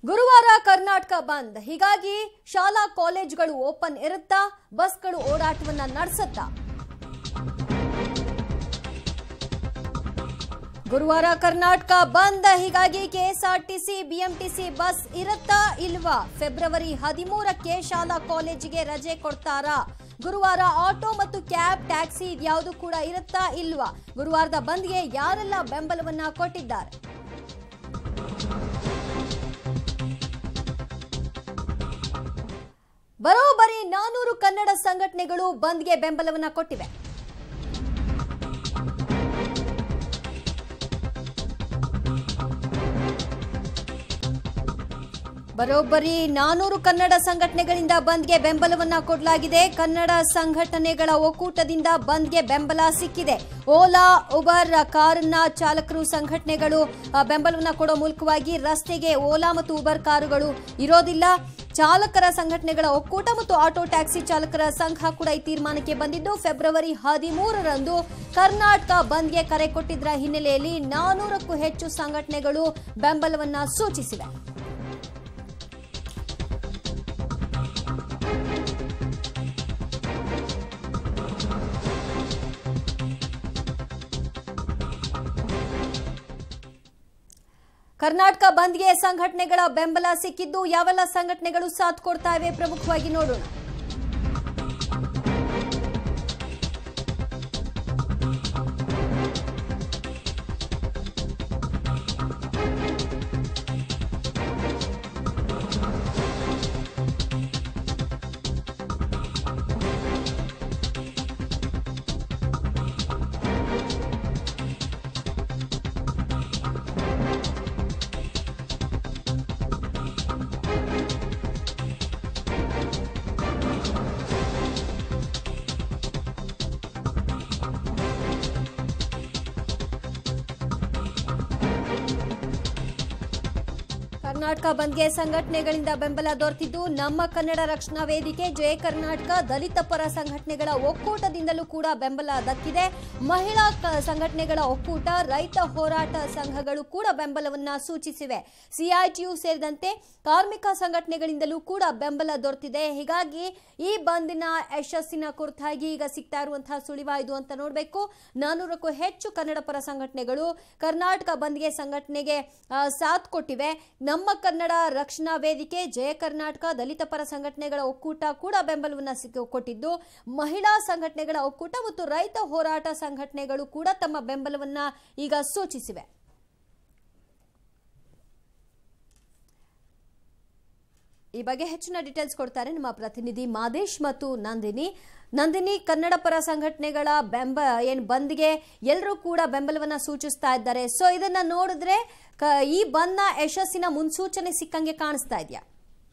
ಗುರುವಾರ ಕರ್ನಾಟಕ ಬಂದ್ ಹೀಗಾಗಿ ಶಾಲಾ ಕಾಲೇಜುಗಳು ಓಪನ್ ಇರುತ್ತಾ ಬಸ್ಗಳು ಓಡಾಟವನ್ನ ನಡೆಸುತ್ತಾ ಗುರುವಾರ ಕರ್ನಾಟಕ ಬಂದ್ ಹೀಗಾಗಿ ಕೆಎಸ್ಆರ್ಟಿಸಿ ಬಿಎಂಟಿಸಿ ಬಸ್ ಇರುತ್ತಾ ಇಲ್ವಾ ಫೆಬ್ರವರಿ ಹದಿಮೂರಕ್ಕೆ ಶಾಲಾ ಕಾಲೇಜಿಗೆ ರಜೆ ಕೊಡ್ತಾರಾ ಗುರುವಾರ ಆಟೋ ಮತ್ತು ಕ್ಯಾಬ್ ಟ್ಯಾಕ್ಸಿ ಇದ್ಯಾವುದು ಕೂಡ ಇರುತ್ತಾ ಇಲ್ವಾ ಗುರುವಾರದ ಬಂದ್ಗೆ ಯಾರೆಲ್ಲ ಬೆಂಬಲವನ್ನ ಕೊಟ್ಟಿದ್ದಾರೆ ಬರೋಬ್ಬರಿ ನಾನೂರು ಕನ್ನಡ ಸಂಘಟನೆಗಳು ಬಂದ್ಗೆ ಬೆಂಬಲವನ್ನ ಕೊಟ್ಟಿವೆ ಬರೋಬ್ಬರಿ ನಾನೂರು ಕನ್ನಡ ಸಂಘಟನೆಗಳಿಂದ ಬಂದ್ಗೆ ಬೆಂಬಲವನ್ನ ಕೊಡಲಾಗಿದೆ ಕನ್ನಡ ಸಂಘಟನೆಗಳ ಒಕ್ಕೂಟದಿಂದ ಬಂದ್ಗೆ ಬೆಂಬಲ ಸಿಕ್ಕಿದೆ ಓಲಾ ಉಬರ್ ಕಾರನ್ನ ಚಾಲಕರು ಸಂಘಟನೆಗಳು ಆ, ಬೆಂಬಲವನ್ನ ಕೊಡೋ ಮೂಲಕವಾಗಿ ರಸ್ತೆಗೆ ಓಲಾ ಮತ್ತು ಉಬರ್ ಕಾರುಗಳು ಇರೋದಿಲ್ಲ ಚಾಲಕರ ಸಂಘಟನೆಗಳ ಒಕ್ಕೂಟ ಮತ್ತು ಆಟೋ ಟ್ಯಾಕ್ಸಿ ಚಾಲಕರ ಸಂಘ ಕೂಡ ಈ ತೀರ್ಮಾನಕ್ಕೆ ಬಂದಿದ್ದು ಫೆಬ್ರವರಿ ಹದಿಮೂರರಂದು ಕರ್ನಾಟಕ ಬಂದ್ಗೆ ಕರೆ ಕೊಟ್ಟಿದ್ದರ ಹಿನ್ನೆಲೆಯಲ್ಲಿ ನಾನೂರಕ್ಕೂ ಹೆಚ್ಚು ಸಂಘಟನೆಗಳು ಬೆಂಬಲವನ್ನ ಸೂಚಿಸಿವೆ ಕರ್ನಾಟಕ ಬಂದ್ಗೆ ಸಂಘಟನೆಗಳ ಬೆಂಬಲ ಸಿಕ್ಕಿದ್ದು ಯಾವೆಲ್ಲ ಸಂಘಟನೆಗಳು ಸಾಥ್ ಕೊಡ್ತಾ ಇವೆ ಪ್ರಮುಖವಾಗಿ ನೋಡೋಣ ಕರ್ನಾಟಕ ಬಂದ್ಗೆ ಸಂಘಟನೆಗಳಿಂದ ಬೆಂಬಲ ದೊರೆತಿದ್ದು ನಮ್ಮ ಕನ್ನಡ ರಕ್ಷಣಾ ವೇದಿಕೆ ಜಯ ಕರ್ನಾಟಕ ದಲಿತ ಪರ ಸಂಘಟನೆಗಳ ಒಕ್ಕೂಟದಿಂದಲೂ ಕೂಡ ಬೆಂಬಲ ದಕ್ಕಿದೆ ಮಹಿಳಾ ಕ- ಸಂಘಟನೆಗಳ ಒಕ್ಕೂಟ ರೈತ ಹೋರಾಟ ಸಂಘಗಳು ಕೂಡ ಬೆಂಬಲವನ್ನ ಸೂಚಿಸಿವೆ ಸಿಐಟಿಯು ಸೇರಿದಂತೆ ಕಾರ್ಮಿಕ ಸಂಘಟನೆಗಳಿಂದಲೂ ಕೂಡ ಬೆಂಬಲ ದೊರೆತಿದೆ ಹೀಗಾಗಿ ಈ ಬಂದಿನ ಯಶಸ್ಸಿನ ಕುರಿತಾಗಿ ಈಗ ಸಿಗ್ತಾ ಇರುವಂತಹ ಸುಳಿವಾಯ್ದು ಅಂತ ನೋಡಬೇಕು ನಾನೂರಕ್ಕೂ ಹೆಚ್ಚು ಕನ್ನಡ ಪರ ಸಂಘಟನೆಗಳು ಕರ್ನಾಟಕ ಬಂದ್ಗೆ ಸಂಘಟನೆಗೆ ಆ, ಸಾಥ್ ಕೊಟ್ಟಿವೆ ನಮ್ಮ ಕನ್ನಡ ರಕ್ಷಣಾ ವೇದಿಕೆ ಜಯ ಕರ್ನಾಟಕ ದಲಿತ ಪರ ಸಂಘಟನೆಗಳ ಒಕ್ಕೂಟ ಕೂಡ ಬೆಂಬಲವನ್ನ ಸಿಕ್ಕ- ಕೊಟ್ಟಿದ್ದು ಮಹಿಳಾ ಸಂಘಟನೆಗಳ ಒಕ್ಕೂಟ ಮತ್ತು ರೈತ ಹೋರಾಟ ಸಂಘಟನೆಗಳು ಕೂಡ ತಮ್ಮ ಬೆಂಬಲವನ್ನ ಈಗ ಸೂಚಿಸಿವೆ ಈ ಬಗ್ಗೆ ಹೆಚ್ಚಿನ ಡೀಟೇಲ್ಸ್ ಕೊಡ್ತಾರೆ ನಮ್ಮ ಪ್ರತಿನಿಧಿ ಮಾದೇಶ್ ಮತ್ತು ನಂದಿನಿ ನಂದಿನಿ ಕನ್ನಡ ಪರ ಸಂಘಟನೆಗಳ ಬೆಂಬ ಏನು ಬಂದ್ಗೆ ಎಲ್ಲರೂ ಕೂಡ ಬೆಂಬಲವನ್ನ ಸೂಚಿಸ್ತಾ ಇದ್ದಾರೆ ಸೊ ಇದನ್ನ ನೋಡಿದ್ರೆ ಕ- ಈ ಬಂದ್ನ ಯಶಸ್ಸಿನ ಮುನ್ಸೂಚನೆ ಸಿಕ್ಕಂಗೆ ಕಾಣಿಸ್ತಾ ಇದೆಯಾ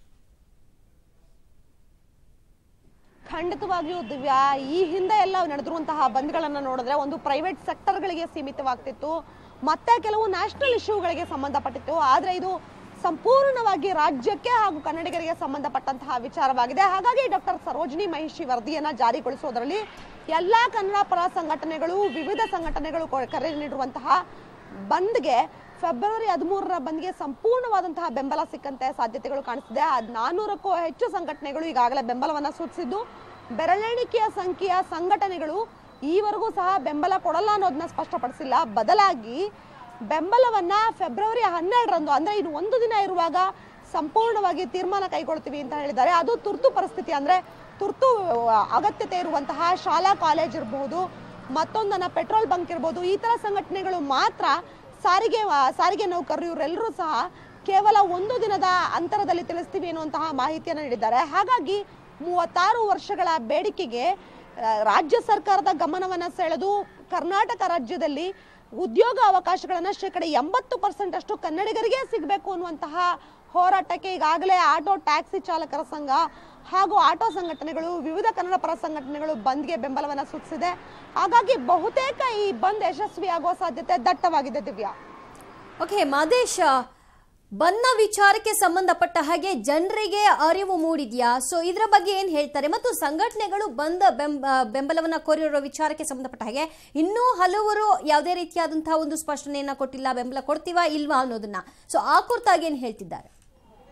ಖಂಡಿತವಾಗಿಯೂ ದಿವ್ಯಾ ಈ ಹಿಂದೆ ಎಲ್ಲ ನಡೆದಿರುವಂತಹ ಬಂದ್ಗಳನ್ನ ನೋಡಿದ್ರೆ ಒಂದು ಪ್ರೈವೇಟ್ ಸೆಕ್ಟರ್ಗಳಿಗೆ ಸೀಮಿತವಾಗ್ತಿತ್ತು ಮತ್ತೆ ಕೆಲವು ನ್ಯಾಷನಲ್ ಇಶ್ಯೂಗಳಿಗೆ ಸಂಬಂಧಪಟ್ಟಿತ್ತು ಆದ್ರೆ ಇದು ಸಂಪೂರ್ಣವಾಗಿ ರಾಜ್ಯಕ್ಕೆ ಹಾಗೂ ಕನ್ನಡಿಗರಿಗೆ ಸಂಬಂಧಪಟ್ಟಂತಹ ವಿಚಾರವಾಗಿದೆ ಹಾಗಾಗಿ ಡಾಕ್ಟರ್ ಸರೋಜಿನಿ ಮಹಿಷಿ ವರದಿಯನ್ನ ಜಾರಿಗೊಳಿಸೋದ್ರಲ್ಲಿ ಎಲ್ಲಾ ಕನ್ನಡ ಪರ ಸಂಘಟನೆಗಳು ವಿವಿಧ ಸಂಘಟನೆಗಳು ಕೊ- ಕರೆ ನೀಡಿರುವಂತಹ ಬಂದ್ಗೆ ಫೆಬ್ರವರಿ ಹದಿಮೂರರ ಬಂದ್ಗೆ ಸಂಪೂರ್ಣವಾದಂತಹ ಬೆಂಬಲ ಸಿಕ್ಕಂತೆ ಸಾಧ್ಯತೆಗಳು ಕಾಣಿಸ್ತಿದೆ ಅದ್ ನಾನೂರಕ್ಕೂ ಹೆಚ್ಚು ಸಂಘಟನೆಗಳು ಈಗಾಗಲೇ ಬೆಂಬಲವನ್ನ ಸೂಚಿಸಿದ್ದು ಬೆರಳೆಣಿಕೆಯ ಸಂಖ್ಯೆಯ ಸಂಘಟನೆಗಳು ಈವರೆಗೂ ಸಹ ಬೆಂಬಲ ಕೊಡಲ್ಲ ಅನ್ನೋದನ್ನ ಸ್ಪಷ್ಟಪಡಿಸಿಲ್ಲ ಬದಲಾಗಿ ಬೆಂಬಲವನ್ನ ಫೆಬ್ರವರಿ ಹನ್ನೆರಡರಂದು ಅಂದ್ರೆ ಇನ್ನು ಒಂದು ದಿನ ಇರುವಾಗ ಸಂಪೂರ್ಣವಾಗಿ ತೀರ್ಮಾನ ಕೈಗೊಳ್ತೀವಿ ಅಂತ ಹೇಳಿದ್ದಾರೆ ಅದು ತುರ್ತು ಪರಿಸ್ಥಿತಿ ಅಂದ್ರೆ ತುರ್ತು ಆ, ಅಗತ್ಯತೆ ಇರುವಂತಹ ಶಾಲಾ ಕಾಲೇಜ್ ಇರಬಹುದು ಮತ್ತೊಂದನ್ನ ಪೆಟ್ರೋಲ್ ಬಂಕ್ ಇರ್ಬೋದು ಈ ತರ ಸಂಘಟನೆಗಳು ಮಾತ್ರ ಸಾರಿಗೆ ಸಾರಿಗೆ ನೌಕರರು ಇವರೆಲ್ಲರೂ ಸಹ ಕೇವಲ ಒಂದು ದಿನದ ಅಂತರದಲ್ಲಿ ತಿಳಿಸ್ತೀವಿ ಅನ್ನುವಂತಹ ಮಾಹಿತಿಯನ್ನು ನೀಡಿದ್ದಾರೆ ಹಾಗಾಗಿ ಮೂವತ್ತಾರು ವರ್ಷಗಳ ಬೇಡಿಕೆಗೆ ಆ, ರಾಜ್ಯ ಸರ್ಕಾರದ ಗಮನವನ್ನ ಸೆಳೆದು ಕರ್ನಾಟಕ ರಾಜ್ಯದಲ್ಲಿ ಉದ್ಯೋಗ ಅವಕಾಶಗಳನ್ನ ಶೇಕಡ ಎಂಬತ್ತು ಪರ್ಸೆಂಟ್ ಅಷ್ಟು ಕನ್ನಡಿಗರಿಗೆ ಸಿಗಬೇಕು ಅನ್ನುವಂತಹ ಹೋರಾಟಕ್ಕೆ ಈಗಾಗಲೇ ಆಟೋ ಟ್ಯಾಕ್ಸಿ ಚಾಲಕರ ಸಂಘ ಹಾಗೂ ಆಟೋ ಸಂಘಟನೆಗಳು ವಿವಿಧ ಕನ್ನಡ ಪರ ಸಂಘಟನೆಗಳು ಬಂದ್ಗೆ ಬೆಂಬಲವನ್ನ ಸೂಚಿಸಿದೆ ಹಾಗಾಗಿ ಬಹುತೇಕ ಈ ಬಂದ್ ಯಶಸ್ವಿಯಾಗುವ ಸಾಧ್ಯತೆ ದಟ್ಟವಾಗಿದೆ ದಿವ್ಯಾ ಓಕೆ ಮಾದೇಶ್ ಬನ್ನ ವಿಚಾರಕ್ಕೆ ಸಂಬಂಧಪಟ್ಟ ಹಾಗೆ ಜನರಿಗೆ ಅರಿವು ಮೂಡಿದ್ಯಾ ಸೊ ಇದರ ಬಗ್ಗೆ ಏನ್ ಹೇಳ್ತಾರೆ ಮತ್ತು ಸಂಘಟನೆಗಳು ಬಂದ ಬೆಂಬ ಬೆಂಬಲವನ್ನ ಕೋರಿರೋ ವಿಚಾರಕ್ಕೆ ಸಂಬಂಧಪಟ್ಟ ಹಾಗೆ ಇನ್ನೂ ಹಲವರು ಯಾವುದೇ ರೀತಿಯಾದಂತಹ ಒಂದು ಸ್ಪಷ್ಟನೆಯನ್ನ ಕೊಟ್ಟಿಲ್ಲ ಬೆಂಬಲ ಕೊಡ್ತೀವಾ ಇಲ್ವಾ ಅನ್ನೋದನ್ನ ಸೊ ಆ ಕುರಿತಾಗಿ ಏನ್ ಹೇಳ್ತಿದ್ದಾರೆ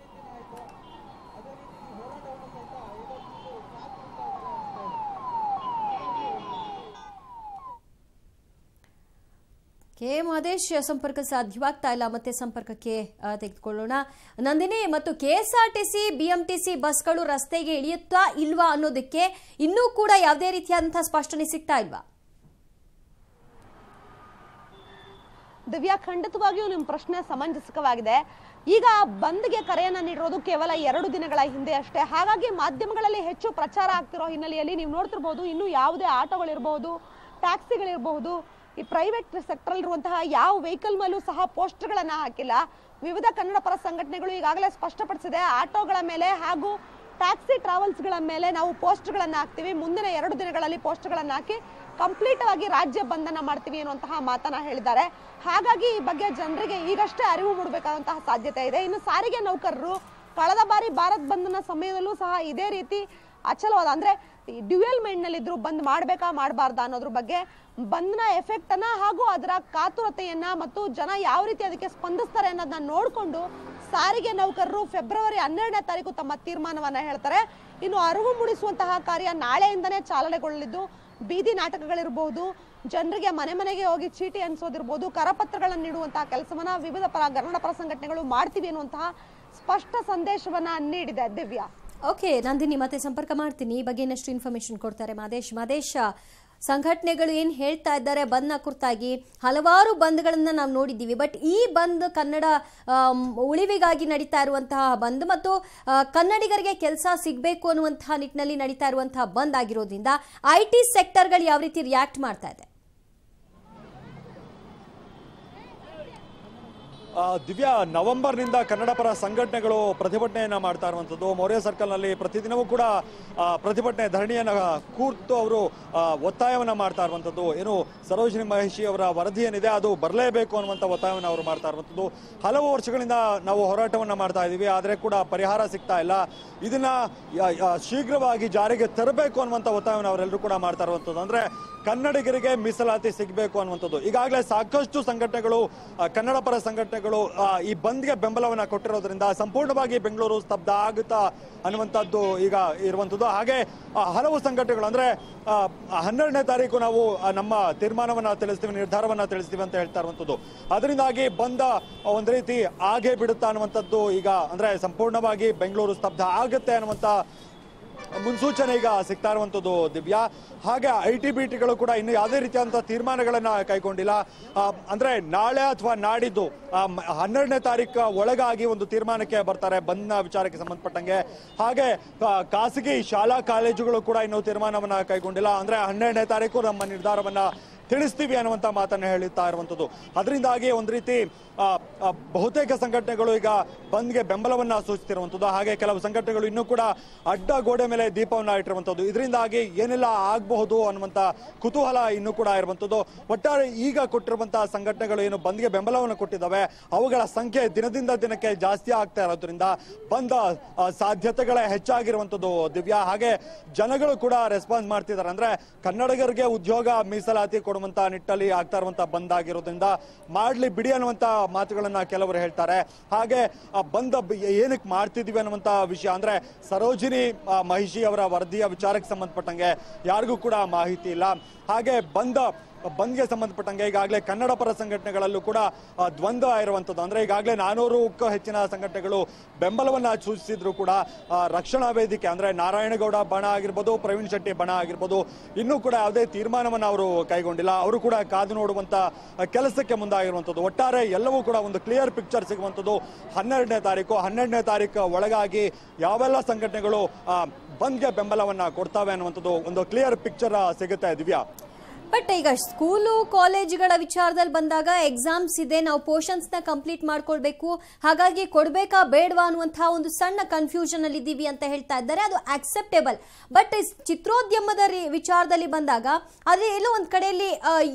ಕೆ ಮಾದೇಶ್ ಸಂಪರ್ಕ ಸಾಧ್ಯವಾಗ್ತಾ ಇಲ್ಲ ಮತ್ತೆ ಸಂಪರ್ಕಕ್ಕೆ ಆ, ತೆಗೆದುಕೊಳ್ಳೋಣ ನಂದಿನಿ ಮತ್ತು ಕೆಎಸ್ಆರ್ಟಿಸಿ ಬಿಎಂಟಿಸಿ ಬಸ್ಗಳು ರಸ್ತೆಗೆ ಇಳಿಯುತ್ತಾ ಇಲ್ವಾ ಅನ್ನೋದಕ್ಕೆ ಇನ್ನೂ ಕೂಡ ಯಾವುದೇ ರೀತಿಯಾದಂತಹ ಸ್ಪಷ್ಟನೆ ಸಿಗ್ತಾ ಇಲ್ವಾ ದಿವ್ಯಾ ಖಂಡಿತವಾಗಿಯೂ ನಿಮ್ಮ ಪ್ರಶ್ನೆ ಸಮಂಜಸಕವಾಗಿದೆ ಈಗ ಬಂದ್ಗೆ ಕರೆಯನ್ನ ನೀಡಿರೋದು ಕೇವಲ ಎರಡು ದಿನಗಳ ಹಿಂದೆ ಅಷ್ಟೇ ಹಾಗಾಗಿ ಮಾಧ್ಯಮಗಳಲ್ಲಿ ಹೆಚ್ಚು ಪ್ರಚಾರ ಆಗ್ತಿರೋ ಹಿನ್ನೆಲೆಯಲ್ಲಿ ನೀವು ನೋಡ್ತಿರ್ಬೋದು ಇನ್ನು ಯಾವುದೇ ಆಟೋಗಳಿರಬಹುದು ಟ್ಯಾಕ್ಸಿಗಳಿರಬಹುದು ಈ ಪ್ರೈವೇಟ್ ಸೆಕ್ಟರ್ ಇರುವಂತಹ ಯಾವ ವೆಹಿಕಲ್ ಮೇಲೂ ಸಹ ಪೋಸ್ಟರ್ಗಳನ್ನ ಹಾಕಿಲ್ಲ ವಿವಿಧ ಕನ್ನಡ ಪರ ಸಂಘಟನೆಗಳು ಈಗಾಗಲೇ ಸ್ಪಷ್ಟಪಡಿಸಿದೆ ಆಟೋಗಳ ಮೇಲೆ ಹಾಗೂ ಟ್ಯಾಕ್ಸಿ ಟ್ರಾವೆಲ್ಸ್ಗಳ ಮೇಲೆ ನಾವು ಪೋಸ್ಟ್ಗಳನ್ನ ಹಾಕ್ತೀವಿ ಮುಂದಿನ ಎರಡು ದಿನಗಳಲ್ಲಿ ಪೋಸ್ಟ್ಗಳನ್ನ ಹಾಕಿ ಕಂಪ್ಲೀಟ್ ಆಗಿ ರಾಜ್ಯ ಬಂಧನ ಮಾಡ್ತೀವಿ ಅನ್ನುವಂತಹ ಮಾತನ್ನ ಹೇಳಿದ್ದಾರೆ ಹಾಗಾಗಿ ಈ ಬಗ್ಗೆ ಜನರಿಗೆ ಈಗಷ್ಟೇ ಅರಿವು ಮೂಡಬೇಕಾದಂತಹ ಸಾಧ್ಯತೆ ಇದೆ ಇನ್ನು ಸಾರಿಗೆ ನೌಕರರು ಕಳೆದ ಬಾರಿ ಭಾರತ್ ಬಂಧನ ಸಮಯದಲ್ಲೂ ಸಹ ಇದೇ ರೀತಿ ಅಚಲವಾದ ಅಂದ್ರೆ ಡ್ಯುಯಲ್ ಮೈಂಡ್ ನಲ್ಲಿ ಇದ್ರು ಬಂದ್ ಮಾಡ್ಬೇಕಾ ಮಾಡಬಾರ್ದಾ ಅನ್ನೋದ್ರ ಬಗ್ಗೆ ಬಂದ್ನ ಎಫೆಕ್ಟ್ ಅನ್ನ ಹಾಗೂ ಅದರ ಕಾತುರತೆಯನ್ನ ಮತ್ತು ಜನ ಯಾವ ರೀತಿ ಅದಕ್ಕೆ ಸ್ಪಂದಿಸ್ತಾರೆ ಅನ್ನೋದನ್ನ ನೋಡ್ಕೊಂಡು ಸಾರಿಗೆ ನೌಕರರು ಫೆಬ್ರವರಿ ಹನ್ನೆರಡನೇ ತಾರೀಕು ತಮ್ಮ ತೀರ್ಮಾನವನ್ನ ಹೇಳ್ತಾರೆ ಇನ್ನು ಅರಿವು ಮೂಡಿಸುವಂತಹ ಕಾರ್ಯ ನಾಳೆಯಿಂದನೇ ಚಾಲನೆಗೊಳ್ಳಲಿದ್ದು ಬೀದಿ ನಾಟಕಗಳಿರ್ಬೋದು ಜನರಿಗೆ ಮನೆ ಮನೆಗೆ ಹೋಗಿ ಚೀಟಿ ಅನ್ಸೋದಿರ್ಬೋದು ಕರಪತ್ರಗಳನ್ನು ನೀಡುವಂತಹ ಕೆಲಸವನ್ನ ವಿವಿಧ ಪರ ಕನ್ನಡ ಪರ ಸಂಘಟನೆಗಳು ಮಾಡ್ತೀವಿ ಅನ್ನುವಂತಹ ಸ್ಪಷ್ಟ ಸಂದೇಶವನ್ನ ನೀಡಿದೆ ದಿವ್ಯಾ ಓಕೆ ನಂದಿನಿ ಮತ್ತೆ ಸಂಪರ್ಕ ಮಾಡ್ತೀನಿ ಈ ಬಗ್ಗೆ ಇನ್ನಷ್ಟು ಇನ್ಫಾರ್ಮೇಶನ್ ಕೊಡ್ತಾರೆ ಮಾದೇಶ್ ಮಾದೇಶ್ ಸಂಘಟನೆಗಳು ಏನು ಹೇಳ್ತಾ ಇದ್ದಾರೆ ಬಂದ್ನ ಕುರಿತಾಗಿ ಹಲವಾರು ಬಂದ್ಗಳನ್ನ ನಾವು ನೋಡಿದ್ದೀವಿ ಬಟ್ ಈ ಬಂದ್ ಕನ್ನಡ ಆಮ್, ಉಳಿವಿಗಾಗಿ ನಡೀತಾ ಇರುವಂತಹ ಬಂದ್ ಮತ್ತು ಆ, ಕನ್ನಡಿಗರಿಗೆ ಕೆಲಸ ಸಿಗಬೇಕು ಅನ್ನುವಂತಹ ನಿಟ್ಟಿನಲ್ಲಿ ನಡೀತಾ ಇರುವಂತಹ ಬಂದ್ ಆಗಿರೋದ್ರಿಂದ ಐ ಟಿ ಸೆಕ್ಟರ್ಗಳು ಯಾವ ರೀತಿ ರಿಯಾಕ್ಟ್ ಮಾಡ್ತಾ ಇದೆ ಆ, ದಿವ್ಯಾ ನವೆಂಬರ್ನಿಂದ ಕನ್ನಡ ಪರ ಸಂಘಟನೆಗಳು ಪ್ರತಿಭಟನೆಯನ್ನ ಮಾಡ್ತಾ ಇರುವಂತದ್ದು ಮೌರ್ಯ ಸರ್ಕಲ್ನಲ್ಲಿ ಪ್ರತಿದಿನವೂ ಕೂಡ ಆ, ಪ್ರತಿಭಟನೆ ಧರಣಿಯನ್ನ ಕೂರ್ತು ಅವರು ಆ, ಒತ್ತಾಯವನ್ನ ಮಾಡ್ತಾ ಇರುವಂತದ್ದು ಏನು ಸರೋಜಿನಿ ಮಹಿಷಿ ಅವರ ವರದಿ ಏನಿದೆ ಅದು ಬರಲೇಬೇಕು ಅನ್ನುವಂತ ಒತ್ತಾಯವನ್ನ ಅವರು ಮಾಡ್ತಾ ಇರುವಂತದ್ದು ಹಲವು ವರ್ಷಗಳಿಂದ ನಾವು ಹೋರಾಟವನ್ನ ಮಾಡ್ತಾ ಇದೀವಿ ಆದ್ರೆ ಕೂಡ ಪರಿಹಾರ ಸಿಗ್ತಾ ಇಲ್ಲ ಇದನ್ನ ಯ- ಯ- ಶೀಘ್ರವಾಗಿ ಜಾರಿಗೆ ತರಬೇಕು ಅನ್ನುವಂತ ಒತ್ತಾಯವನ್ನ ಅವರೆಲ್ಲರೂ ಕೂಡ ಮಾಡ್ತಾ ಇರುವಂತದ್ದು ಅಂದ್ರೆ ಕನ್ನಡಿಗರಿಗೆ ಮೀಸಲಾತಿ ಸಿಗಬೇಕು ಅನ್ನುವಂಥದ್ದು ಈಗಾಗಲೇ ಸಾಕಷ್ಟು ಸಂಘಟನೆಗಳು ಆ, ಕನ್ನಡ ಪರ ಸಂಘಟನೆಗಳು ಆ, ಈ ಬಂದ್ಗೆ ಬೆಂಬಲವನ್ನ ಕೊಟ್ಟಿರೋದ್ರಿಂದ ಸಂಪೂರ್ಣವಾಗಿ ಬೆಂಗಳೂರು ಸ್ತಬ್ಧ ಆಗುತ್ತಾ ಅನ್ನುವಂಥದ್ದು ಈಗ ಇರುವಂಥದ್ದು ಹಾಗೆ ಆ, ಹಲವು ಸಂಘಟನೆಗಳು ಅಂದ್ರೆ ಆ, ಹನ್ನೆರಡನೇ ತಾರೀಕು ನಾವು ಆ, ನಮ್ಮ ತೀರ್ಮಾನವನ್ನ ತಿಳಿಸ್ತೀವಿ ನಿರ್ಧಾರವನ್ನ ತಿಳಿಸ್ತೀವಿ ಅಂತ ಹೇಳ್ತಾ ಇರುವಂಥದ್ದು ಅದರಿಂದಾಗಿ ಬಂದ ಒಂದ್ ರೀತಿ ಆಗೇ ಬಿಡುತ್ತಾ ಅನ್ನುವಂಥದ್ದು ಈಗ ಅಂದ್ರೆ ಸಂಪೂರ್ಣವಾಗಿ ಬೆಂಗಳೂರು ಸ್ತಬ್ಧ ಆಗುತ್ತೆ ಅನ್ನುವಂತ ಮುನ್ಸೂಚನೆ ಈಗ ಸಿಗ್ತಾ ಇರುವಂತದ್ದು ದಿವ್ಯಾ ಹಾಗೆ ಐ ಟಿ ಬಿ ಟಿಗಳು ಕೂಡ ಇನ್ನು ಯಾವುದೇ ರೀತಿಯಾದಂತಹ ತೀರ್ಮಾನಗಳನ್ನ ಕೈಗೊಂಡಿಲ್ಲ ಆ, ಅಂದ್ರೆ ನಾಳೆ ಅಥವಾ ನಾಡಿದ್ದು ಆ, ಮ- ಹನ್ನೆರಡನೇ ತಾರೀಕು ಒಳಗಾಗಿ ಒಂದು ತೀರ್ಮಾನಕ್ಕೆ ಬರ್ತಾರೆ ಬಂದ್ನ ವಿಚಾರಕ್ಕೆ ಸಂಬಂಧಪಟ್ಟಂಗೆ ಹಾಗೆ ಆ, ಖಾಸಗಿ ಶಾಲಾ ಕಾಲೇಜುಗಳು ಕೂಡ ಇನ್ನೂ ತೀರ್ಮಾನವನ್ನ ಕೈಗೊಂಡಿಲ್ಲ ಅಂದ್ರೆ ಹನ್ನೆರಡನೇ ತಾರೀಕು ನಮ್ಮ ನಿರ್ಧಾರವನ್ನ ತಿಳಿಸ್ತೀವಿ ಅನ್ನುವಂತ ಮಾತನ್ನ ಹೇಳುತ್ತಾ ಇರುವಂತದ್ದು ಅದರಿಂದಾಗಿ ಒಂದ್ ರೀತಿ ಆ, ಆ, ಬಹುತೇಕ ಸಂಘಟನೆಗಳು ಈಗ ಬಂದ್ಗೆ ಬೆಂಬಲವನ್ನ ಸೂಚಿಸಿರುವಂತದ್ದು ಹಾಗೆ ಕೆಲವು ಸಂಘಟನೆಗಳು ಇನ್ನೂ ಕೂಡ ಅಡ್ಡ ಗೋಡೆ ಮೇಲೆ ದೀಪವನ್ನ ಇಟ್ಟಿರುವಂತದ್ದು ಇದರಿಂದಾಗಿ ಏನೆಲ್ಲ ಆಗಬಹುದು ಅನ್ನುವಂತ ಕುತೂಹಲ ಇನ್ನೂ ಕೂಡ ಇರುವಂತದ್ದು ಒಟ್ಟಾರೆ ಈಗ ಕೊಟ್ಟಿರುವಂತಹ ಸಂಘಟನೆಗಳು ಏನು ಬಂದ್ಗೆ ಬೆಂಬಲವನ್ನು ಕೊಟ್ಟಿದ್ದಾವೆ ಅವುಗಳ ಸಂಖ್ಯೆ ದಿನದಿಂದ ದಿನಕ್ಕೆ ಜಾಸ್ತಿ ಆಗ್ತಾ ಇರೋದ್ರಿಂದ ಬಂದ ಆ, ಸಾಧ್ಯತೆಗಳೇ ಹೆಚ್ಚಾಗಿರುವಂತದ್ದು ದಿವ್ಯಾ ಹಾಗೆ ಜನಗಳು ಕೂಡ ರೆಸ್ಪಾನ್ಸ್ ಮಾಡ್ತಿದ್ದಾರೆ ಅಂದ್ರೆ ಕನ್ನಡಿಗರಿಗೆ ಉದ್ಯೋಗ ಮೀಸಲಾತಿ ಕೊಡುವಂತ ನಿಟ್ಟಲ್ಲಿ ಆಗ್ತಾ ಇರುವಂತ ಬಂದ್ ಆಗಿರೋದ್ರಿಂದ ಮಾಡ್ಲಿ ಬಿಡಿ ಅನ್ನುವಂತ ಮಾತುಗಳನ್ನ ಕೆಲವರು ಹೇಳ್ತಾರೆ ಹಾಗೆ ಆ ಬಂದ ಬ- ಏನಕ್ಕೆ ಮಾಡ್ತಿದೀವಿ ಅನ್ನುವಂತ ವಿಷಯ ಅಂದ್ರೆ ಸರೋಜಿನಿ ಆ, ಮಹಿಷಿ ಅವರ ವರದಿಯ ವಿಚಾರಕ್ಕೆ ಸಂಬಂಧಪಟ್ಟಂಗೆ ಯಾರಿಗೂ ಕೂಡ ಮಾಹಿತಿ ಇಲ್ಲ ಹಾಗೆ ಬಂದ ಬಂದ್ಗೆ ಸಂಬಂಧಪಟ್ಟಂಗೆ ಈಗಾಗಲೇ ಕನ್ನಡ ಪರ ಸಂಘಟನೆಗಳಲ್ಲೂ ಕೂಡ ಆ, ದ್ವಂದ್ವ ಇರುವಂತದ್ದು ಅಂದ್ರೆ ಈಗಾಗಲೇ ನಾನೂರಕ್ಕೂ ಹೆಚ್ಚಿನ ಸಂಘಟನೆಗಳು ಬೆಂಬಲವನ್ನ ಸೂಚಿಸಿದ್ರು ಕೂಡ ಆ, ರಕ್ಷಣಾ ವೇದಿಕೆ ಅಂದ್ರೆ ನಾರಾಯಣಗೌಡ ಬಣ ಆಗಿರ್ಬೋದು ಪ್ರವೀಣ್ ಶೆಟ್ಟಿ ಬಣ ಆಗಿರ್ಬೋದು ಇನ್ನೂ ಕೂಡ ಯಾವುದೇ ತೀರ್ಮಾನವನ್ನ ಅವರು ಕೈಗೊಂಡಿಲ್ಲ ಅವರು ಕೂಡ ಕಾದು ನೋಡುವಂತ ಆ, ಕೆಲಸಕ್ಕೆ ಮುಂದಾಗಿರುವಂತದ್ದು ಒಟ್ಟಾರೆ ಎಲ್ಲವೂ ಕೂಡ ಒಂದು ಕ್ಲಿಯರ್ ಪಿಕ್ಚರ್ ಸಿಗುವಂತದ್ದು ಹನ್ನೆರಡನೇ ತಾರೀಕು ಹನ್ನೆರಡನೇ ತಾರೀಕು ಒಳಗಾಗಿ ಯಾವೆಲ್ಲ ಸಂಘಟನೆಗಳು ಆ, ಬಂದ್ಗೆ ಬೆಂಬಲವನ್ನ ಕೊಡ್ತಾವೆ ಅನ್ನುವಂಥದ್ದು ಒಂದು ಕ್ಲಿಯರ್ ಪಿಕ್ಚರ್ ಸಿಗುತ್ತೆ ದಿವ್ಯಾ ಬಟ್ ಈಗ ಸ್ಕೂಲು ಕಾಲೇಜುಗಳ ವಿಚಾರದಲ್ಲಿ ಬಂದಾಗ ಎಕ್ಸಾಮ್ಸ್ ಇದೆ ನಾವು ಪೋರ್ಷನ್ಸ್ನ ಕಂಪ್ಲೀಟ್ ಮಾಡ್ಕೊಳ್ಬೇಕು ಹಾಗಾಗಿ ಕೊಡಬೇಕಾ ಬೇಡವಾ ಅನ್ನುವಂತಹ ಒಂದು ಸಣ್ಣ ಕನ್ಫ್ಯೂಷನ್ ಅಲ್ಲಿ ಇದ್ದೀವಿ ಅಂತ ಹೇಳ್ತಾ ಇದ್ದಾರೆ ಅದು ಅಕ್ಸೆಪ್ಟೇಬಲ್ ಬಟ್ ಚಿತ್ರೋದ್ಯಮದ ರಿ- ವಿಚಾರದಲ್ಲಿ ಬಂದಾಗ ಅದೇ ಎಲ್ಲೋ ಒಂದು ಕಡೆಯಲ್ಲಿ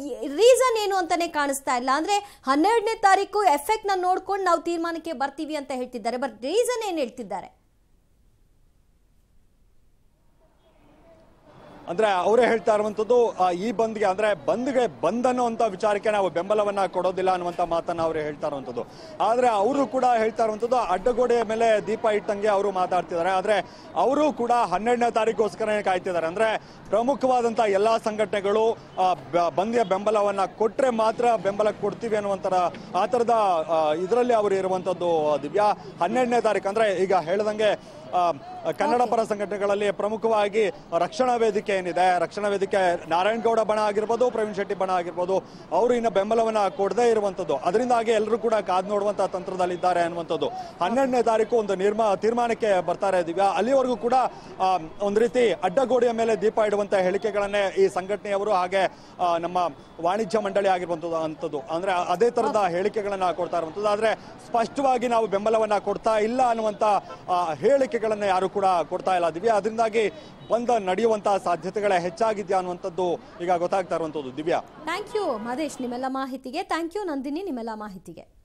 ರೀಸನ್ ಏನು ಅಂತಾನೆ ಕಾಣಿಸ್ತಾ ಇಲ್ಲ ಅಂದ್ರೆ ಹನ್ನೆರಡನೇ ತಾರೀಕು ಎಫೆಕ್ಟ್ ನ ನೋಡ್ಕೊಂಡು ನಾವು ತೀರ್ಮಾನಕ್ಕೆ ಬರ್ತೀವಿ ಅಂತ ಹೇಳ್ತಿದ್ದಾರೆ ಬಟ್ ರೀಸನ್ ಏನು ಹೇಳ್ತಿದ್ದಾರೆ ಅಂದ್ರೆ ಅವರೇ ಹೇಳ್ತಾ ಇರುವಂತದ್ದು ಆ, ಈ ಬಂದ್ಗೆ ಅಂದ್ರೆ ಬಂದ್ಗೆ ಬಂದ್ ಅನ್ನುವಂತ ವಿಚಾರಕ್ಕೆ ನಾವು ಬೆಂಬಲವನ್ನ ಕೊಡೋದಿಲ್ಲ ಅನ್ನುವಂತ ಮಾತನ್ನ ಅವರು ಹೇಳ್ತಾ ಇರುವಂತದ್ದು ಆದ್ರೆ ಅವರು ಕೂಡ ಹೇಳ್ತಾ ಇರುವಂತದ್ದು ಅಡ್ಡಗೋಡೆಯ ಮೇಲೆ ದೀಪ ಇಟ್ಟಂಗೆ ಅವರು ಮಾತಾಡ್ತಿದ್ದಾರೆ ಆದ್ರೆ ಅವರು ಕೂಡ ಹನ್ನೆರಡನೇ ತಾರೀಕೋಸ್ಕರ ಕಾಯ್ತಿದ್ದಾರೆ ಅಂದ್ರೆ ಪ್ರಮುಖವಾದಂತ ಎಲ್ಲಾ ಸಂಘಟನೆಗಳು ಆ, ಬ- ಬಂದ್ಗೆ ಬೆಂಬಲವನ್ನ ಕೊಟ್ರೆ ಮಾತ್ರ ಬೆಂಬಲ ಕೊಡ್ತೀವಿ ಅನ್ನುವಂತರ ಆ ತರದ ಇದರಲ್ಲಿ ಅವರು ಇರುವಂತದ್ದು ದಿವ್ಯಾ ಹನ್ನೆರಡನೇ ತಾರೀಕು ಅಂದ್ರೆ ಈಗ ಹೇಳ್ದಂಗೆ ಆ, ಕನ್ನಡ ಪರ ಸಂಘಟನೆಗಳಲ್ಲಿ ಪ್ರಮುಖವಾಗಿ ರಕ್ಷಣಾ ವೇದಿಕೆ ಏನಿದೆ ರಕ್ಷಣಾ ವೇದಿಕೆ ನಾರಾಯಣಗೌಡ ಬಣ ಆಗಿರ್ಬೋದು ಪ್ರವೀಣ್ ಶೆಟ್ಟಿ ಬಣ ಆಗಿರ್ಬೋದು ಅವರು ಇನ್ನು ಬೆಂಬಲವನ್ನ ಕೊಡದೇ ಇರುವಂತದ್ದು ಅದರಿಂದಾಗಿ ಎಲ್ಲರೂ ಕೂಡ ಕಾದ್ ನೋಡುವಂತ ತಂತ್ರದಲ್ಲಿದ್ದಾರೆ ಅನ್ನುವಂಥದ್ದು ಹನ್ನೆರಡನೇ ತಾರೀಕು ಒಂದು ನಿರ್ಮಾ ತೀರ್ಮಾನಕ್ಕೆ ಬರ್ತಾರೆ ದಿವ್ಯಾ ಅಲ್ಲಿವರೆಗೂ ಕೂಡ ಆ, ಒಂದು ರೀತಿ ಅಡ್ಡಗೋಡೆಯ ಮೇಲೆ ದೀಪ ಇಡುವಂತ ಹೇಳಿಕೆಗಳನ್ನೇ ಈ ಸಂಘಟನೆಯವರು ಹಾಗೆ ಆ, ನಮ್ಮ ವಾಣಿಜ್ಯ ಮಂಡಳಿ ಆಗಿರುವಂತದ್ದು ಅಂತದ್ದು ಅಂದ್ರೆ ಅದೇ ತರದ ಹೇಳಿಕೆಗಳನ್ನ ಕೊಡ್ತಾ ಇರುವಂತದ್ದು ಆದ್ರೆ ಸ್ಪಷ್ಟವಾಗಿ ನಾವು ಬೆಂಬಲವನ್ನ ಕೊಡ್ತಾ ಇಲ್ಲ ಅನ್ನುವಂತ ಆ, ಹೇಳಿಕೆಗಳನ್ನ ಯಾರು ಕೂಡ ಕೊಡ್ತಾ ಇಲ್ಲ ದಿವ್ಯಾ ಅದರಿಂದಾಗಿ ಬಂದ ನಡೆಯುವಂತಹ ಸಾಧ್ಯತೆಗಳೇ ಹೆಚ್ಚಾಗಿದ್ಯಾ ಅನ್ನುವಂಥದ್ದು ಈಗ ಗೊತ್ತಾಗ್ತಾ ಇರುವಂತದ್ದು ದಿವ್ಯಾ ಥ್ಯಾಂಕ್ ಯು ಮಹೇಶ್ ನಿಮ್ಮೆಲ್ಲ ಮಾಹಿತಿಗೆ ಥ್ಯಾಂಕ್ ಯು ನಂದಿನಿ ನಿಮ್ಮೆಲ್ಲ ಮಾಹಿತಿಗೆ